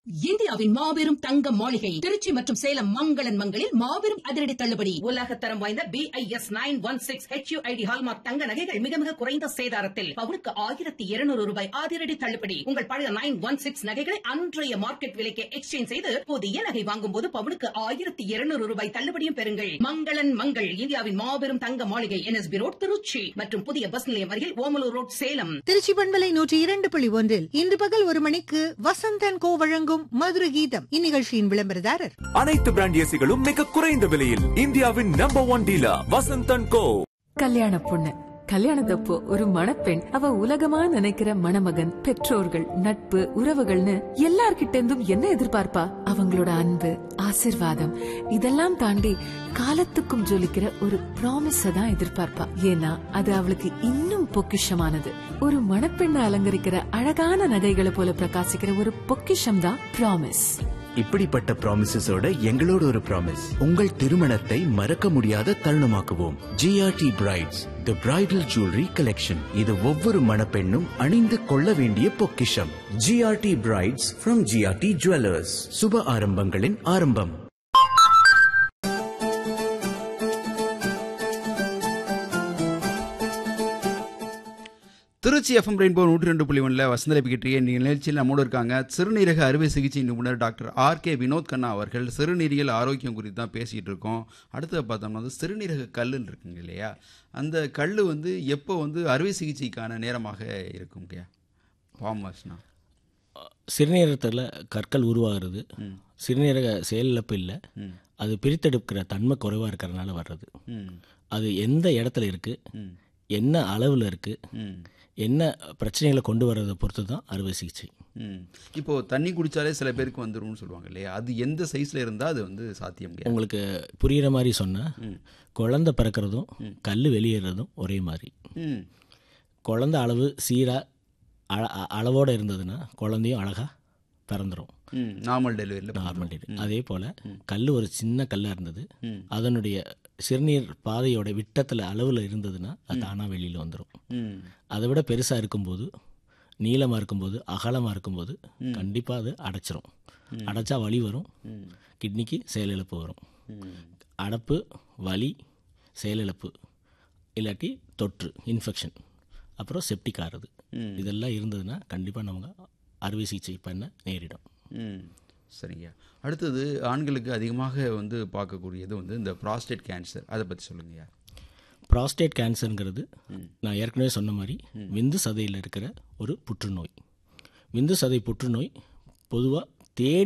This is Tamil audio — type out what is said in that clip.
இந்தியாவின் மாபெரும் தங்க மாளிகை திருச்சி மற்றும் சேலம் மங்களன் மங்களில் மாபெரும் அதிரடி தள்ளுபடி உலக தரம் வாய்ந்த B I S nine one six HUID hallmark தங்க நகைகள் மிக மிக குறைந்த சேதாரத்தில் பவுனுக்கு ஆயிரத்தி இருநூறு ரூபாய் அதிரடி தள்ளுபடி உங்கள் பழைய நைன் ஒன் சிக்ஸ் நகைகளை அன்றைய மார்க்கெட் விலைக்கு எக்ஸ்சேஞ்ச் செய்து புதிய நகை வாங்கும் போது பவுனுக்கு ஆயிரத்தி இருநூறு ரூபாய் தள்ளுபடியும் பெறுங்கள் மங்களன் மங்கள் இந்தியாவின் மாபெரும் தங்க மாளிகை என்எஸ்பி ரோட் திருச்சி மற்றும் புதிய பஸ் நிலையம் அருகில் ஓமலூர் ரோட் சேலம் திருச்சி பண்பலை நூற்றி இரண்டு புள்ளி ஒன்றில் இன்று பகல் ஒரு மணிக்கு வசந்தன் கோ வழங்கும் மதுர கீதம் இந்நிகழ்ச்சியின் விளம்பரதாரர் அனைத்து பிராண்ட் ஏசிகளும் மிக குறைந்த விலையில் இந்தியாவின் number one dealer Vasanthan co கல்யாண பொண்ணு கல்யாணத்தப்போ ஒரு மணப்பெண் அவ உலகமா நினைக்கிற மணமகன் பெற்றோர்கள் நட்பு உறவுகள்னு எல்லார்கிட்ட இருந்தும் என்ன எதிர்பார்ப்பா அவங்களோட அன்பு ஆசிர்வாதம் இதெல்லாம் தாண்டி காலத்துக்கும் ஜொலிக்கிற ஒரு ப்ராமிஸ தான் எதிர்பார்ப்பா ஏன்னா அது அவளுக்கு இன்னும் பொக்கிஷமானது ஒரு மணப்பெண்ணை அலங்கரிக்கிற அழகான நகைகளை போல பிரகாசிக்கிற ஒரு பொக்கிஷம் தான் ப்ராமிஸ் இப்படிப்பட்ட ப்ராமிசஸோட எங்களோட ஒரு ப்ராமிஸ் உங்கள் திருமணத்தை மறக்க முடியாத தருணமாக்குவோம் GRT brides the bridal jewellery collection இது ஒவ்வொரு மணப்பெண்ணும் அணிந்து கொள்ள வேண்டிய பொக்கிஷம் GRT brides from GRT jewellers சுப ஆரம்பங்களின் ஆரம்பம் திருச்சி எஃப்எம் ரெயின்போ நூற்றி ரெண்டு புள்ளி ஒன்றில் வசந்த பிக்கிட்டிய நிகழ்ச்சியில் நம்மோடு இருக்காங்க சிறுநீரக அறுவை சிகிச்சை நிபுணர் doctor R K Vinod Kanna அவர்கள் சிறுநீரியல் ஆரோக்கியம் குறித்து தான் பேசிகிட்டு இருக்கோம் அடுத்தது பார்த்தோம்னா வந்து சிறுநீரக கல்லுன்னு இருக்குங்க இல்லையா அந்த கல் வந்து எப்போ வந்து அறுவை சிகிச்சைக்கான நேரமாக இருக்குங்கய்யா ஃபார்மர்ஸ்னா சிறுநீரகத்தில் கற்கள் உருவாகிறது சிறுநீரக செயலிழப்பு இல்லை அது பிரித்தெடுக்கிற தன்மை குறைவாக இருக்கிறதுனால வர்றது ம் அது எந்த இடத்துல இருக்குது ம் என்ன அளவில் இருக்குது ம் என்ன பிரச்சனைகளை கொண்டு வர்றதை பொறுத்து தான் அறுவை சிகிச்சை ம் இப்போது தண்ணி குடித்தாலே சில பேருக்கு வந்துரும்னு சொல்லுவாங்க இல்லையா அது எந்த சைஸில் இருந்தால் அது வந்து சாத்தியம் உங்களுக்கு புரிகிற மாதிரி சொன்னால் குழந்தை பிறக்கிறதும் கல் வெளியேறதும் ஒரே மாதிரி ம் குழந்தை அளவு சீராக அள அளவோடு இருந்ததுன்னா குழந்தையும் அழகாக பிறந்துடும் ம் நார்மல் டெலிவரியில் நார்மல் டெலிவரி அதே போல் கல் ஒரு சின்ன கல்லாக இருந்தது அதனுடைய சிறுநீர் பாதையோட விட்டத்தில் அளவில் இருந்ததுன்னா அது தானாக வெளியில் வந்துடும் ம் அதை விட பெருசாக இருக்கும்போது நீளமாக இருக்கும்போது அகலமாக இருக்கும்போது கண்டிப்பாக அது அடைச்சிரும் அடைச்சா வலி வரும் கிட்னிக்கு செயலிழப்பு வரும் அடப்பு வலி செயலிழப்பு இல்லாட்டி தொற்று இன்ஃபெக்ஷன் அப்புறம் செப்டிக் ஆறுது இதெல்லாம் இருந்ததுன்னா கண்டிப்பாக நமக்கு அறுவை சிகிச்சை பண்ண நேரிடும் ம் சரிங்க அடுத்தது ஆண்களுக்கு அதிகமாக வந்து பார்க்கக்கூடியது வந்து இந்த ப்ராஸ்டேட் கேன்சர் அதை பற்றி சொல்லுங்கய்யா ப்ராஸ்டேட் கேன்சருங்கிறது நான் ஏற்கனவே சொன்ன மாதிரி விந்து சதையில் இருக்கிற ஒரு புற்றுநோய் விந்து சதை புற்றுநோய் பொதுவாக தேடி